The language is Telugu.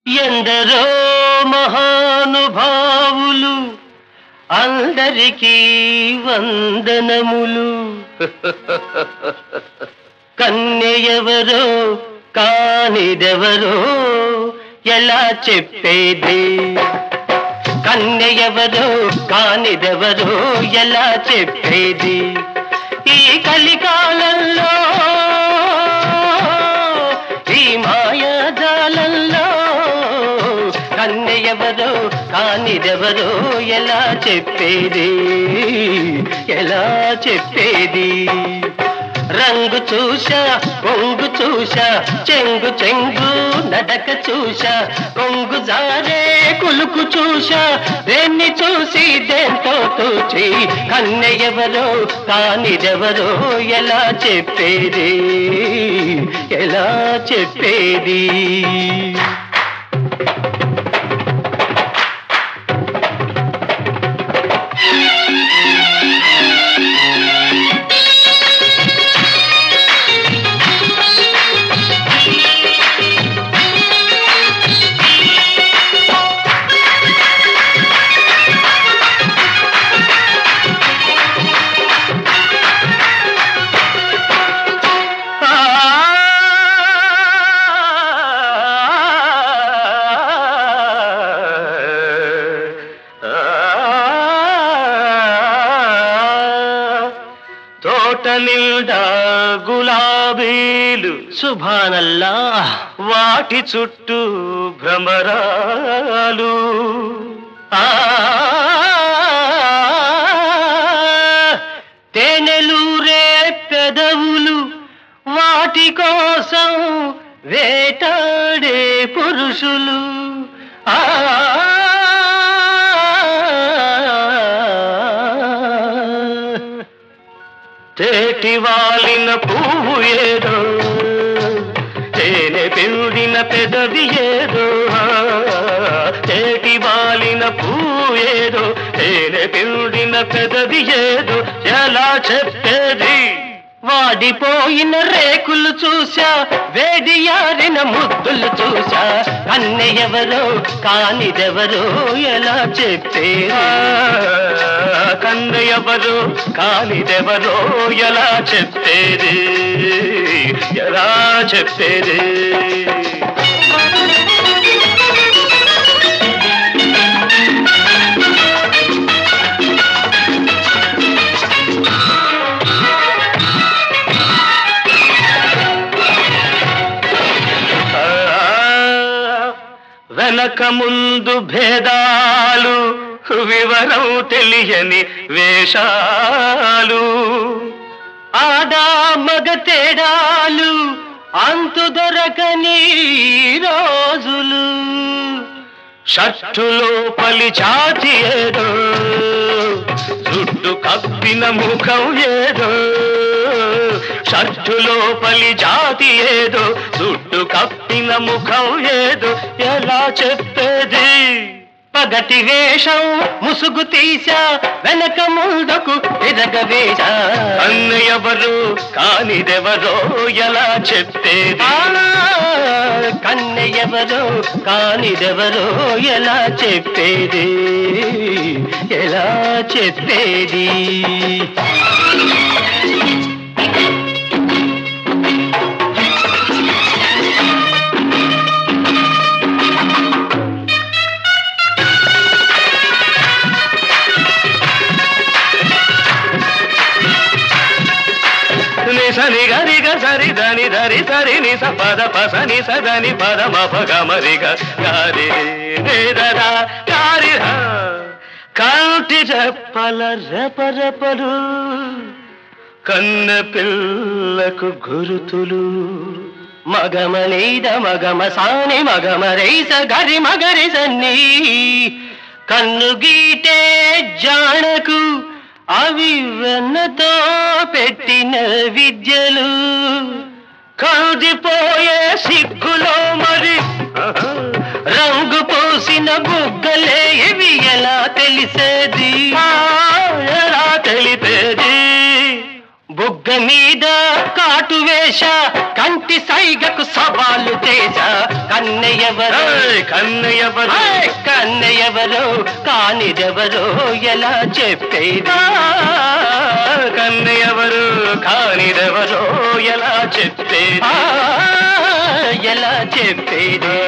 ఎందరో మహానుభావులు అందరికీ వందనములు కన్యెవరో కానిదెవరో ఎలా చెప్పేది కన్యెవరో కానిదెవరో ఎలా చెప్పేది ఈ కలికాలంలో ఈ మాయాజాలంలో కన్యెవరో కానిదెవరో ఎలా చెప్పేది ఎలా చెప్పేది రంగు చూశా కొంగు చూశా చెంగు చెంగు నడక చూశా కొంగు జారే కులుకు చూశా దేన్ని చూసి దేంతో తూచి కన్నె ఎవరో కానిదెవరో ఎలా చెప్పేది ఎలా చెప్పేది తోట నిండా గులాబీలు సుభానల్లా వాటి చుట్టూ భ్రమరాలు ఆ తేనెలూరే పెదవులు వాటి కోసం వేటాడే పురుషులు ఆ తేటి వాలిన పువ్వు ఏదో తేనె పిండిన పెదవి ఏదో తేటి వాలిన పువ్వు ఏదో తేనె పిండిన పెదవి ఏదో ఎలా చెప్పేది వాడిపోయిన రేకులు చూసా వేడియారిన ముద్దులు చూసా కన్నె ఎవరో కానిదెవరో ఎలా చెప్పేది కన్నె ఎవరో కానిదెవరో ఎలా చెప్పేది ఎలా చెప్పేది వెనక ముందు భేదాలు వివరం తెలియని వేషాలు ఆడా మగ తేడాలు అంతు దొరకని రోజులు షట్టులో పలి చాచి ఏదో జుట్టు కప్పిన ముఖం ఏదో షట్టులో పలి జాతి ఏదో జుట్టు కప్పిన ముఖం ఏదో ఎలా చెప్పేది పగటి వేషం ముసుగు తీసా వెనక ముందుకు ఎరగవేశా అన్న ఎవరు కానిదెవరో ఎలా చెప్పేది కన్నె ఎవరో కానిదెవరో ఎలా చెప్పేది ఎలా చెప్పేది ని సని గరి గ సరి దని ధరి సరి ని స పద పస ని స దని పద మ ప గ మ రి గ గారి రే ద ద గారి హ కంటి రెప్పల రెపరెపలు కన్న పిల్లకు గురుతులు మగమనీద మగమ సాని మగమ రైస గరి మగరి సన్ని కన్ను గీటే జానకు అవి వెన్నతో పెట్టిన విద్యలు కౌదిపోయే సిగ్గులో మరి రంగు పోసిన బుగ్గలే ఇవి ఎలా తెలిసేది ఆ, ఎలా తెలిపేది బుగ్గ మీద కాటు వేష కంటి సైగకు సవాలు చేశ కన్నెయవరో ఏయ్, కన్నయ్యవరు ఏయ్, కన్నెయవరో కానిదెవరో ఎలా చెప్పేది కన్నయ్యవరు కానిదెవరో ఎలా చెప్పేది ఆ, ఎలా చెప్పేది